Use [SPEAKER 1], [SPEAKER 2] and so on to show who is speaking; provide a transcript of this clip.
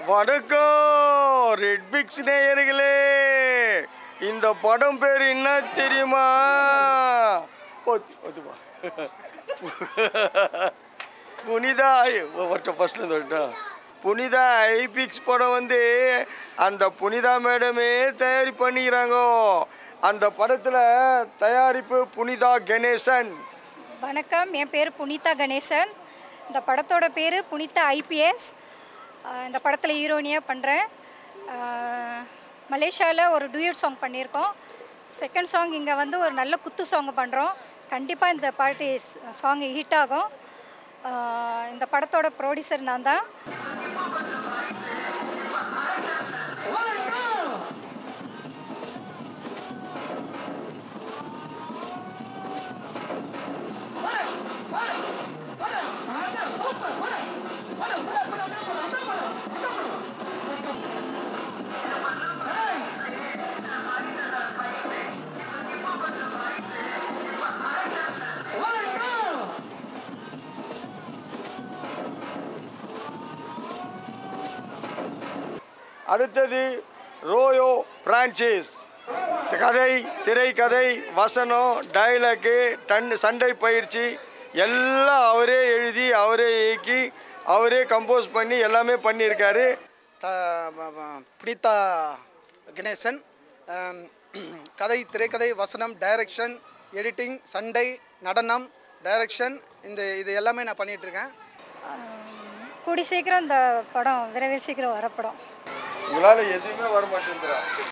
[SPEAKER 1] வணக்கம் red fix நேயர்களே இந்த படம் பேர் என்ன தெரியுமா ஓத்து ஓத்துப்பா புனிதா ஒருத்த ஃபர்ஸ்ட்லேருந்து வரட்டா புனிதா ஐபிக்ஸ் படம் வந்து அந்த புனிதா மேடமே தயாரி பண்ணிக்கிறாங்க அந்த படத்தில் தயாரிப்பு புனிதா கணேசன்
[SPEAKER 2] வணக்கம் என் பேர் புனிதா கணேசன் இந்த படத்தோட பேர் புனிதா ஐபிஎஸ் இந்த படத்தில் ஹீரோனியாக பண்ணுறேன் மலேசியாவில் ஒரு டூயட் சாங் பண்ணியிருக்கோம் செகண்ட் சாங் இங்கே வந்து ஒரு நல்ல குத்து சாங் பண்ணுறோம் கண்டிப்பாக இந்த பாட்டு சாங் ஹிட் ஆகும் ஆஹ் இந்த படத்தோட ப்ரொடியூசர் நான் தான்
[SPEAKER 1] அடுத்தது ரோயோ பிரான்ச்சைஸ் கதை திரைக்கதை வசனம் டைலாக்கு டன் சண்டை பயிற்சி எல்லாம் அவரே எழுதி அவரே இயக்கி அவரே கம்போஸ் பண்ணி எல்லாமே பண்ணியிருக்காரு
[SPEAKER 3] த ப- ப- புனிதா கணேசன் ஆம், கதை திரைக்கதை வசனம் டைரக்ஷன் எடிட்டிங் சண்டை நடனம் டைரக்ஷன் இந்த இது எல்லாமே நான் பண்ணிகிட்ருக்கேன்
[SPEAKER 2] கூடி சீக்கிரம் இந்த படம் விரைவில் சீக்கிரம் வரப்படும்
[SPEAKER 1] உங்களால் எதுவுமே வர மாட்டேங்கிறா